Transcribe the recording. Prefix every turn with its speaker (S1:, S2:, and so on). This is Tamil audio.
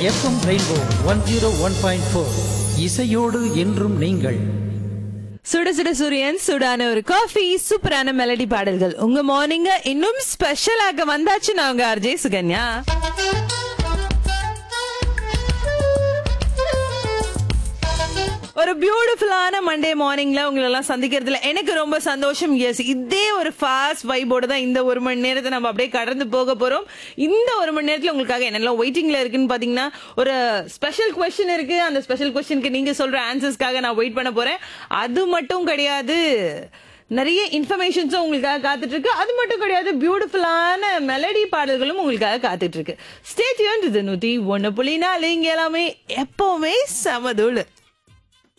S1: FM Rainbow one zero one point four இசையோடு என்றும் நீங்கள்
S2: சுட சுட சூரியன் சுடான ஒரு காஃபி சூப்பரான மெலடி பாடல்கள் உங்க மார்னிங்க இன்னும் ஸ்பெஷலாக வந்தாச்சு நான் உங்க அர்ஜய் சுகன்யா ஒரு பியூட்டிஃபுல்லான மண்டே மார்னிங்ல உங்களை எல்லாம் சந்திக்கிறதுல எனக்கு ரொம்ப சந்தோஷம் எஸ் இதே ஒரு ஃபாஸ்ட் வைபோட தான் இந்த ஒரு மணி நேரத்தை நம்ம அப்படியே கடந்து போக போறோம் இந்த ஒரு மணி நேரத்துல உங்களுக்காக என்னெல்லாம் வெயிட்டிங்ல இருக்குன்னு பாத்தீங்கன்னா ஒரு ஸ்பெஷல் கொஸ்டின் இருக்கு அந்த ஸ்பெஷல் கொஸ்டினுக்கு நீங்க சொல்ற ஆன்சர்ஸ்க்காக நான் வெயிட் பண்ண போறேன் அது மட்டும் கிடையாது நிறைய இன்ஃபர்மேஷன்ஸும் உங்களுக்காக காத்துட்டு இருக்கு அது மட்டும் கிடையாது பியூட்டிஃபுல்லான மெலடி பாடல்களும் உங்களுக்காக காத்துட்டு இருக்கு ஸ்டேட் இது நூத்தி ஒன்னு புள்ளி நாலு இங்க எல்லாமே எப்பவுமே சமதூள்